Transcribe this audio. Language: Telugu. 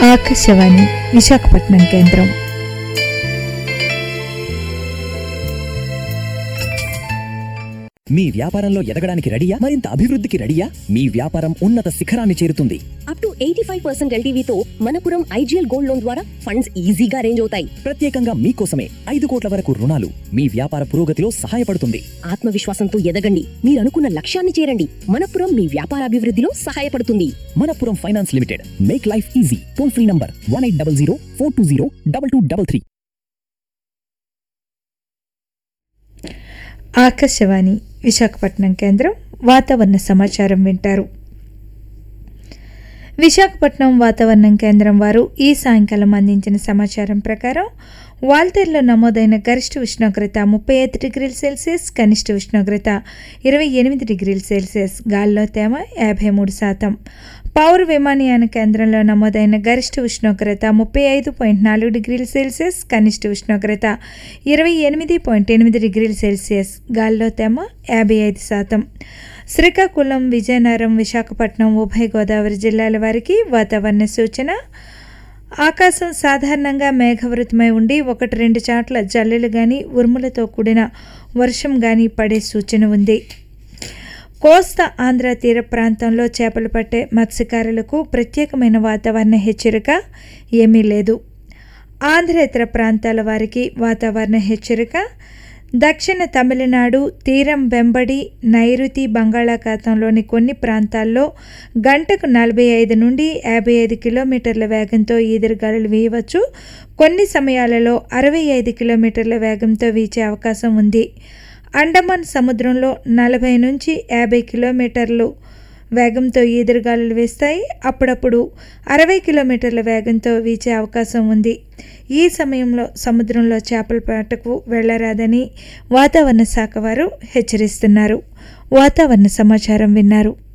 ఆకాశవాణి విశాఖపట్నం కేంద్రం మీ వ్యాపారంలో ఎదగడానికి రెడీయా మరింత అభివృద్ధికి రెడీయా మీ వ్యాపారం ఉన్నత శిఖరాన్ని చేరుతుంది up to eighty five percent ఎల్టీవీతో మనపురం ఐజీఎల్ గోల్డ్ లోన్ ద్వారా ఫండ్స్ ఈజీగా అరేంజ్ అవుతాయి ప్రత్యేకంగా మీకోసమే ఐదు కోట్ల వరకు రుణాలు మీ వ్యాపార పురోగతిలో సహాయపడుతుంది ఆత్మవిశ్వాసంతో ఎదగండి మీరు అనుకున్న లక్ష్యాన్ని చేరండి మనపురం మీ వ్యాపార అభివృద్ధిలో సహాయపడుతుంది Manappuram finance limited make life easy toll free number one eight double zero four two zero double two double three Akashvani Visakhapatnam కేంద్రం వాతావరణ సమాచారం వింటారు విశాఖపట్నం వాతావరణం కేంద్రం వారు ఈ సాయంకాలం అందించిన సమాచారం ప్రకారం వాల్తేరులో నమోదైన గరిష్ట ఉష్ణోగ్రత ముప్పై ఐదు డిగ్రీల సెల్సియస్ కనిష్ట ఉష్ణోగ్రత ఇరవై ఎనిమిది డిగ్రీల సెల్సియస్ గాలిలో తేమ యాభై మూడు శాతం పౌర విమానయాన కేంద్రంలో నమోదైన గరిష్ట ఉష్ణోగ్రత ముప్పై ఐదు పాయింట్ నాలుగు డిగ్రీల సెల్సియస్ కనిష్ట ఉష్ణోగ్రత ఇరవై ఎనిమిది పాయింట్ ఎనిమిది డిగ్రీల సెల్సియస్ గాలిలో తేమ యాభై ఐదు శాతం శ్రీకాకుళం విజయనగరం విశాఖపట్నం ఉభయ గోదావరి జిల్లాల వారికి వాతావరణ సూచన ఆకాశం సాధారణంగా మేఘవృతమై ఉండి ఒకటి రెండు చాట్ల జల్లులు కానీ ఉరుములతో కూడిన వర్షం కానీ పడే సూచన ఉంది కోస్తా ఆంధ్ర తీర ప్రాంతంలో చేపలు పట్టే మత్స్యకారులకు ప్రత్యేకమైన వాతావరణ హెచ్చరిక ఏమీ లేదు ఆంధ్రేతర ప్రాంతాల వారికి వాతావరణ హెచ్చరిక దక్షిణ తమిళనాడు తీరం వెంబడి నైరుతి బంగాళాఖాతంలోని కొన్ని ప్రాంతాల్లో గంటకు నలభై ఐదు నుండి యాభై ఐదు కిలోమీటర్ల వేగంతో ఈదురుగాలులు వీయవచ్చు కొన్ని సమయాలలో అరవై ఐదు కిలోమీటర్ల వేగంతో వీచే అవకాశం ఉంది అండమాన్ సముద్రంలో నలభై నుంచి యాభై కిలోమీటర్లు వేగంతో ఈదురుగాలులు వేస్తాయి అప్పుడప్పుడు అరవై కిలోమీటర్ల వేగంతో వీచే అవకాశం ఉంది ఈ సమయంలో సముద్రంలో చేపల వేటకు వెళ్ళరాదని వాతావరణ శాఖ వారు హెచ్చరిస్తున్నారు వాతావరణ సమాచారం విన్నారు